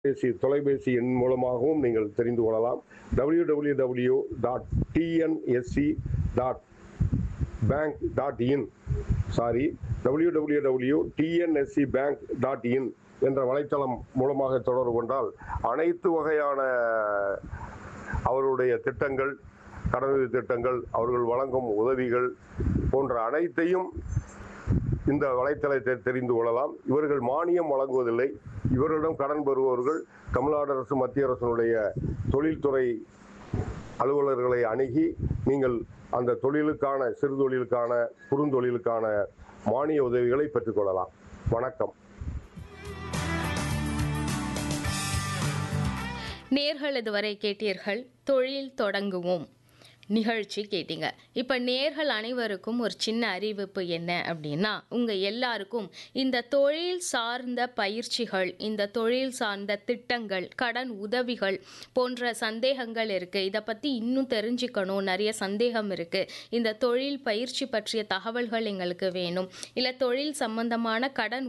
பேசி தொலைபேசி எண் மூலமாகவும் நீங்கள் தெரிந்து கொள்ளலாம் W W W dot TNSC dot bank dot in sorry W W W TNSC bank dot in என்ற வலைத்தளம் மூலமாக தொடர்பு கொண்டால் அனைத்து வகையான அவருடைய திட்டங்கள் கடனுதவி திட்டங்கள் அவர்கள் வழங்கும் உதவிகள் போன்ற அனைத்தையும் இந்த வலைத்தளத்தை தெரிந்து கொள்ளலாம் இவர்கள் மானியம் வழங்குவதில்லை இவர்களிடம் கடன் பெறுபவர்கள் தமிழ்நாடு அரசு மத்திய அரசினுடைய தொழில்துறை அலுவலர்களை அணுகி நீங்கள் அந்த தொழிலுக்கான சிறு தொழிலுக்கான குறுந்தொழிலுக்கான மானிய உதவிகளை பெற்றுக்கொள்ளலாம் வணக்கம் நேர்கள் இதுவரை கேட்டீர்கள் தொழில் தொடங்குவோம் நிகழ்ச்சி கேட்டீங்க இப்போ நேர்கள் அனைவருக்கும் ஒரு சின்ன அறிவிப்பு என்ன அப்படின்னா உங்கள் எல்லாருக்கும் இந்த தொழில் சார்ந்த பயிற்சிகள் இந்த தொழில் சார்ந்த திட்டங்கள் கடன் உதவிகள் போன்ற சந்தேகங்கள் இருக்குது இதை பற்றி இன்னும் தெரிஞ்சுக்கணும் நிறைய சந்தேகம் இருக்குது இந்த தொழில் பயிற்சி பற்றிய தகவல்கள் எங்களுக்கு வேணும் இல்லை தொழில் சம்பந்தமான கடன்